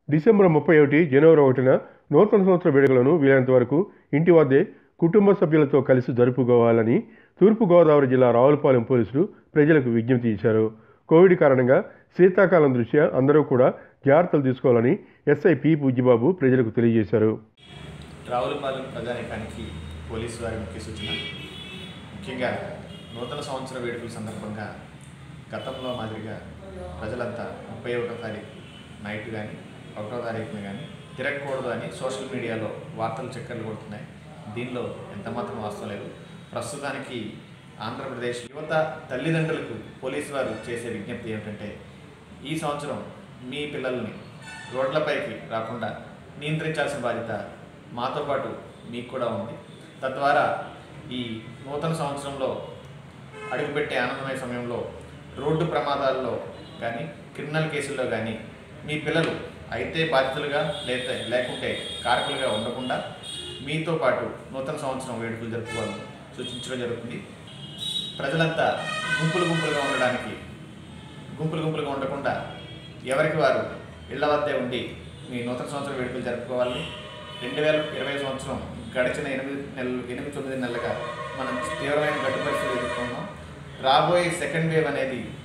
December ముప్పై ఒకటి జనవరి ఒకటిన నూతన సంవత్సర వేడుకలను వీలైనంత వరకు ఇంటి వద్దే కుటుంబ సభ్యులతో కలిసి జరుపుకోవాలని తూర్పుగోదావరి జిల్లా రావులపాలెం పోలీసులు ప్రజలకు విజ్ఞప్తి చేశారు కోవిడ్ కారణంగా శీతాకాలం దృష్ట్యా అందరూ కూడా జాగ్రత్తలు తీసుకోవాలని ఎస్ఐ పి పూజ్యబాబు ప్రజలకు తెలియజేశారు రావులపాలెం ప్రజానికానికి పోలీసు వారి ముఖ్య సూచన ముఖ్యంగా నూతన సంవత్సర వేడుకల సందర్భంగా గతంలో మాదిరిగా ప్రజలంతా ముప్పై ఒకటో తారీఖు నైట్ కానీ ఒకటో తారీఖున కానీ తిరగకూడదు అని సోషల్ మీడియాలో వార్తలు చక్కర్లు కొడుతున్నాయి దీనిలో ఎంతమాత్రం వాస్తవం లేదు ప్రస్తుతానికి ఆంధ్రప్రదేశ్ యువత తల్లిదండ్రులకు పోలీసు వారు చేసే విజ్ఞప్తి ఏమిటంటే ఈ సంవత్సరం మీ పిల్లల్ని రోడ్లపైకి రాకుండా నియంత్రించాల్సిన బాధ్యత మాతో పాటు మీకు కూడా ఉంది తద్వారా ఈ నూతన సంవత్సరంలో అడుగుపెట్టే ఆనందమయ సమయంలో రోడ్డు ప్రమాదాల్లో కానీ క్రిమినల్ కేసుల్లో కానీ మీ పిల్లలు అయితే బాధితులుగా లేతే లేకుంటే కారకులుగా ఉండకుండా మీతో పాటు నూతన సంవత్సరం వేడుకలు జరుపుకోవాలని సూచించడం జరుగుతుంది ప్రజలంతా గుంపులు గుంపులుగా ఉండడానికి గుంపులు గుంపులుగా ఉండకుండా ఎవరికి వారు ఇళ్ల వద్దే ఉండి మీ నూతన సంవత్సరం వేడుకలు జరుపుకోవాలని రెండు వేల ఇరవై సంవత్సరం గడిచిన ఎనిమిది నెలలు ఎనిమిది తొమ్మిది నెలలుగా మనం తీవ్రమైన గడ్డు పరిస్థితులు ఎదుర్కొన్నాం రాబోయే సెకండ్ వేవ్ అనేది